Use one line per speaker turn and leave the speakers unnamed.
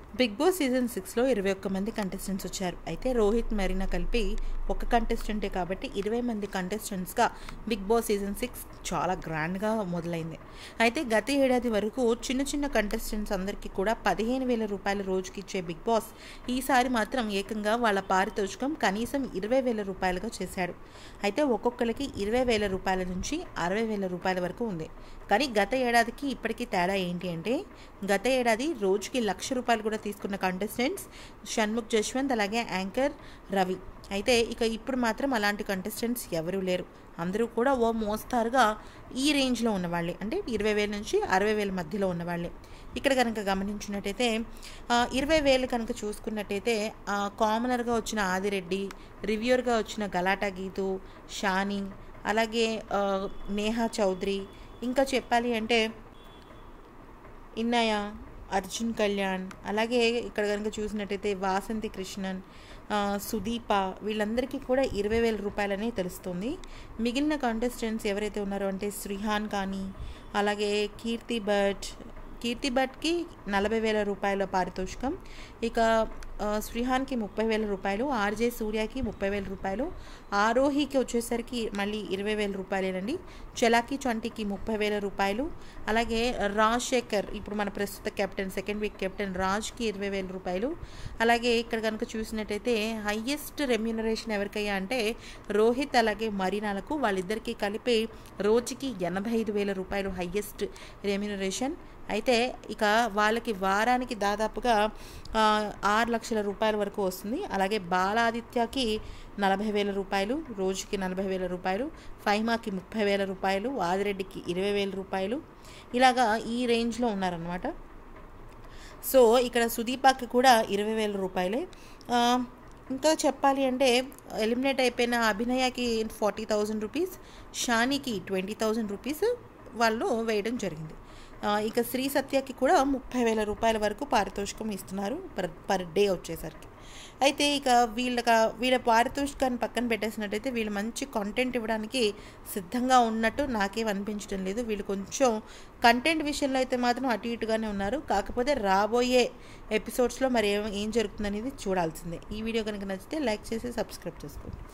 big Boss season సిక్స్లో ఇరవై ఒక్క మంది కంటెస్టెంట్స్ వచ్చారు అయితే రోహిత్ మరీనా కలిపి ఒక కంటెస్టెంటే కాబట్టి ఇరవై మంది కంటెస్టెంట్స్గా బిగ్ బాస్ సీజన్ సిక్స్ చాలా గ్రాండ్గా మొదలైంది అయితే గత ఏడాది వరకు చిన్న చిన్న కంటెస్టెంట్స్ అందరికీ కూడా పదిహేను వేల రూపాయల రోజుకి ఇచ్చే బిగ్ బాస్ ఈసారి మాత్రం ఏకంగా వాళ్ళ పారితోషికం కనీసం ఇరవై వేల రూపాయలుగా చేశాడు అయితే ఒక్కొక్కరికి ఇరవై వేల రూపాయల నుంచి అరవై వేల రూపాయల వరకు ఉంది కానీ గత ఏడాదికి ఇప్పటికీ తేడా ఏంటి అంటే గత ఏడాది రోజుకి లక్ష రూపాయలు కూడా తీసుకున్న కంటెస్టెంట్స్ షణ్ముఖ్ జశ్వంత్ అలాగే యాంకర్ రవి అయితే ఇక ఇప్పుడు మాత్రం అలాంటి కంటెస్టెంట్స్ ఎవరూ లేరు అందరూ కూడా ఓ మోస్తారుగా ఈ రేంజ్లో ఉన్నవాళ్ళే అంటే ఇరవై వేల నుంచి అరవై వేల మధ్యలో ఉన్నవాళ్ళే ఇక్కడ కనుక గమనించినట్టయితే ఆ, ఇరవై వేలు కనుక చూసుకున్నట్టయితే ఆ, కామనర్గా వచ్చిన ఆదిరెడ్డి రివ్యూర్గా వచ్చిన గలాటా గీతు షాని అలాగే ఆ, నేహా చౌదరి ఇంకా చెప్పాలి అంటే ఇన్నయ్య అర్జున్ కళ్యాణ్ అలాగే ఇక్కడ కనుక చూసినట్టయితే వాసంతి కృష్ణన్ ఆ, సుదీప వీళ్ళందరికీ కూడా ఇరవై వేల రూపాయలనే తెలుస్తుంది మిగిలిన కంటెస్టెంట్స్ ఎవరైతే ఉన్నారో అంటే శ్రీహాన్ కానీ అలాగే కీర్తి భట్ కీర్తి భట్కి నలభై వేల రూపాయల పారితోషికం ఇక ఆ, శ్రీహాన్కి ముప్పై వేల రూపాయలు ఆర్జే సూర్యకి ముప్పై వేల రూపాయలు ఆరోహికి వచ్చేసరికి మళ్ళీ ఇరవై వేల రూపాయలేనండి చలాకి చంటికి ముప్పై వేల రూపాయలు అలాగే రాజశేఖర్ ఇప్పుడు మన ప్రస్తుత కెప్టెన్ సెకండ్ వీక్ కెప్టెన్ రాజ్కి ఇరవై వేల రూపాయలు అలాగే ఇక్కడ కనుక చూసినట్టయితే హయ్యెస్ట్ రెమ్యూనరేషన్ ఎవరికయ్యా అంటే రోహిత్ అలాగే మరీనాలకు వాళ్ళిద్దరికీ కలిపి రోజుకి ఎనభై ఐదు వేల రూపాయలు హయ్యెస్ట్ రెమ్యూనరేషన్ అయితే ఇక వాళ్ళకి వారానికి దాదాపుగా ఆ, ఆరు లక్షల రూపాయల వరకు వస్తుంది అలాగే బాలాదిత్యకి నలభై వేల రూపాయలు రోజుకి నలభై వేల రూపాయలు ఫైమాకి ముప్పై వేల రూపాయలు ఆదిరెడ్డికి ఇరవై వేల రూపాయలు ఇలాగా ఈ రేంజ్లో ఉన్నారనమాట సో ఇక్కడ సుదీపాకి కూడా ఇరవై వేల రూపాయలే ఆ, ఇంకా చెప్పాలి అంటే ఎలిమినేట్ అయిపోయిన అభినయకి ఫార్టీ థౌజండ్ రూపీస్ షానీకి ట్వంటీ థౌజండ్ రూపీస్ వాళ్ళు వేయడం జరిగింది ఆ, ఇక శ్రీ సత్యకి కూడా ముప్పై వేల రూపాయల వరకు పారితోషికం ఇస్తున్నారు పర్ పర్ డే వచ్చేసరికి అయితే ఇక వీళ్ళక వీళ్ళ పారితోషికాన్ని పక్కన పెట్టేసినట్టయితే వీళ్ళు మంచి కంటెంట్ ఇవ్వడానికి సిద్ధంగా ఉన్నట్టు నాకేం అనిపించడం లేదు వీళ్ళు కొంచెం కంటెంట్ విషయంలో అయితే మాత్రం అటు ఇటుగానే ఉన్నారు కాకపోతే రాబోయే ఎపిసోడ్స్లో మరి ఏం ఏం జరుగుతుందనేది చూడాల్సిందే ఈ వీడియో కనుక నచ్చితే లైక్ చేసి సబ్స్క్రైబ్ చేసుకోండి